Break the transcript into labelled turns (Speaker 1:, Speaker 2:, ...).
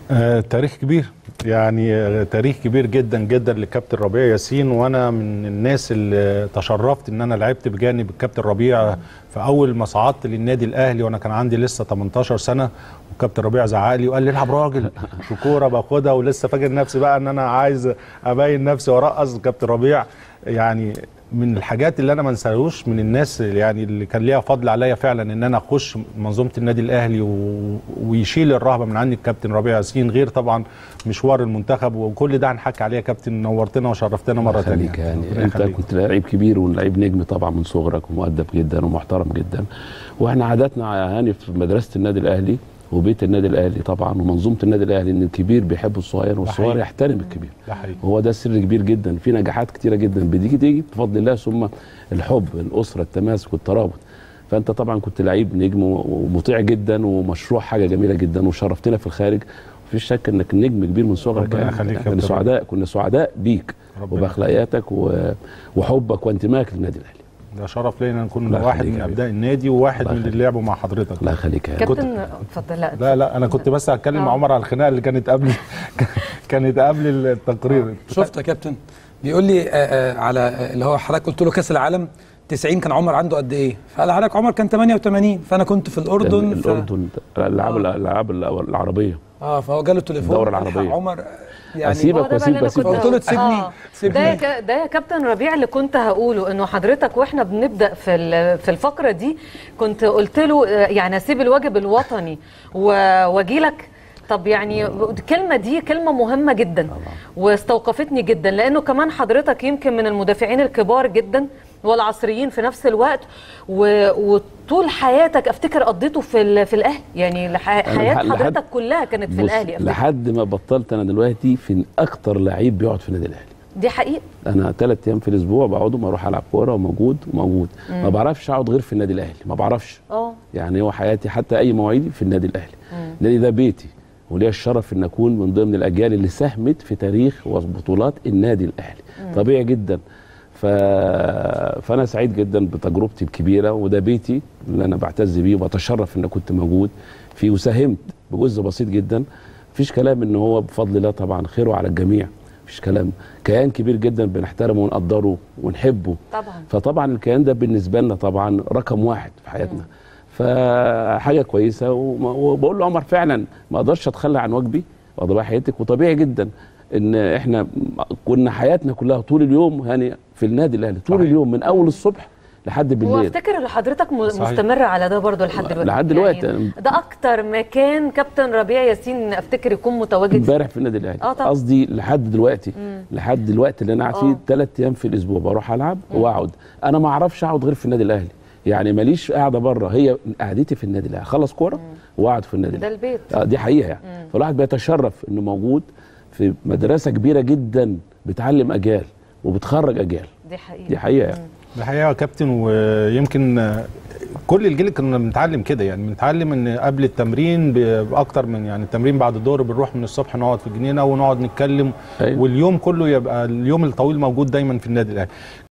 Speaker 1: آه تاريخ كبير يعني آه تاريخ كبير جدا جدا للكابتن ربيع ياسين وانا من الناس اللي تشرفت ان انا لعبت بجانب الكابتن ربيع في اول ما صعدت للنادي الاهلي وانا كان عندي لسه 18 سنه والكابتن ربيع زعق لي وقال لي العب راجل في كوره باخدها ولسه فاكر نفسي بقى ان انا عايز ابين نفسي وارقص الكابتن ربيع يعني من الحاجات اللي انا ما انساهوش من الناس يعني اللي كان ليها فضل عليا فعلا ان انا اخش منظومه النادي الاهلي و... ويشيل الرهبه من عندي الكابتن ربيع ياسين غير طبعا مشوار المنتخب وكل ده هنحكي عليه يا كابتن نورتنا وشرفتنا مره ثانيه
Speaker 2: خليك يعني انت كنت لعيب كبير ولعيب نجم طبعا من صغرك ومؤدب جدا ومحترم جدا واحنا عاداتنا يا هاني في مدرسه النادي الاهلي وبيت النادي الاهلي طبعا ومنظومه النادي الاهلي ان الكبير بيحب الصغير والصغير يحترم الكبير
Speaker 1: ده حقيقي
Speaker 2: هو ده سر كبير جدا في نجاحات كتيره جدا بتيجي تيجي بفضل الله ثم الحب الاسره التماسك والترابط فانت طبعا كنت لعيب نجم ومطيع جدا ومشروع حاجه جميله جدا وشرفتنا في الخارج مفيش شك انك نجم كبير من صغرك
Speaker 1: ربنا يخليك يا
Speaker 2: كنا
Speaker 1: كابتن.
Speaker 2: سعداء كنا سعداء بيك
Speaker 1: ربنا
Speaker 2: وباخلاقياتك و- وحبك وانتمائك للنادي الاهلي
Speaker 1: ده شرف لينا نكون
Speaker 2: الله
Speaker 1: واحد
Speaker 2: يخليك
Speaker 1: من
Speaker 2: يا
Speaker 1: ابناء النادي وواحد
Speaker 2: الله
Speaker 1: من اللي
Speaker 2: يخليك.
Speaker 1: لعبوا مع حضرتك
Speaker 2: الله يخليك يا هاني.
Speaker 3: كابتن اتفضل لا
Speaker 1: لا لا انا كنت بس هتكلم
Speaker 3: آه.
Speaker 1: مع عمر على الخناقه اللي كانت قبل كانت قبل التقرير
Speaker 4: شفت يا كابتن بيقول لي آه آه على آه اللي هو حضرتك قلت له كاس العالم 90 كان عمر عنده قد ايه؟ فقال حضرتك عمر كان 88 فانا كنت في الاردن ف...
Speaker 2: الاردن الالعاب الالعاب العربيه
Speaker 4: اه فهو جاله تليفون
Speaker 2: الدورة
Speaker 4: قال
Speaker 2: العربية.
Speaker 4: عمر يعني
Speaker 2: أسيبك
Speaker 3: هو ده بقى اللي أنا
Speaker 2: وأسيب-
Speaker 3: كنت
Speaker 4: قلت له تسيبني
Speaker 3: آه.
Speaker 4: تسيبني.
Speaker 3: ده يا ك- ده يا كابتن ربيع اللي كنت هقوله انه حضرتك واحنا بنبدا في ال- في الفقره دي كنت قلت له آه، يعني اسيب الواجب الوطني و- واجي لك طب يعني الكلمه دي كلمه مهمه جدا واستوقفتني جدا لانه كمان حضرتك يمكن من المدافعين الكبار جدا والعصريين في نفس الوقت و... وطول حياتك افتكر قضيته في ال... في الاهلي يعني لح... حياه
Speaker 2: لحد-
Speaker 3: حضرتك كلها كانت في
Speaker 2: بص،
Speaker 3: الاهلي أفتكر.
Speaker 2: لحد ما بطلت انا دلوقتي في اكتر لعيب بيقعد في النادي الاهلي
Speaker 3: دي حقيقه
Speaker 2: انا ثلاث ايام في الاسبوع بقعدهم اروح العب كوره وموجود وموجود ما بعرفش اقعد غير في النادي الاهلي ما بعرفش
Speaker 3: اه
Speaker 2: يعني هو حياتي حتى اي مواعيدي في النادي الاهلي النادي ده بيتي وليا الشرف ان اكون من ضمن الاجيال اللي ساهمت في تاريخ وبطولات النادي الاهلي طبيعي جدا ف... فانا سعيد جدا بتجربتي الكبيره وده بيتي اللي انا بعتز بيه وبتشرف ان كنت موجود فيه وساهمت بجزء بسيط جدا مفيش كلام ان هو بفضل الله طبعا خيره على الجميع مفيش كلام كيان كبير جدا بنحترمه ونقدره ونحبه
Speaker 3: طبعا
Speaker 2: فطبعا الكيان ده بالنسبه لنا طبعا رقم واحد في حياتنا فحاجه كويسه وما- وبقول له عمر فعلا ما اقدرش اتخلى عن واجبي واضرب حياتك وطبيعي جدا ان احنا كنا حياتنا كلها طول اليوم يعني في النادي الاهلي طول
Speaker 1: صحيح.
Speaker 2: اليوم من اول الصبح لحد بالليل
Speaker 3: وافتكر ان حضرتك م-
Speaker 1: صحيح.
Speaker 3: مستمر على ده برضو لحد دلوقتي
Speaker 2: لحد دلوقتي.
Speaker 3: يعني ده اكتر مكان كابتن ربيع ياسين افتكر يكون متواجد فيه.
Speaker 2: امبارح في النادي الاهلي
Speaker 3: آه طبعا.
Speaker 2: قصدي لحد دلوقتي لحد دلوقتي اللي انا قاعد فيه
Speaker 3: آه.
Speaker 2: ثلاث ايام في الاسبوع بروح العب واقعد انا ما اعرفش اقعد غير في النادي الاهلي يعني ماليش قاعده بره هي قعدتي في النادي الاهلي اخلص كوره واقعد في النادي
Speaker 3: ده
Speaker 2: الاهلي
Speaker 3: البيت
Speaker 2: آه دي حقيقه يعني فالواحد بيتشرف انه موجود في مدرسه كبيره جدا بتعلم اجيال وبتخرج اجيال
Speaker 3: دي حقيقه
Speaker 2: دي حقيقه يعني
Speaker 1: ده حقيقه يا كابتن ويمكن آه، كل الجيل كنا بنتعلم كده يعني بنتعلم ان قبل التمرين ب- باكتر من يعني التمرين بعد الظهر بنروح من الصبح نقعد في الجنينه ونقعد نتكلم
Speaker 2: أيوة.
Speaker 1: واليوم كله يبقى اليوم الطويل موجود دايما في النادي الاهلي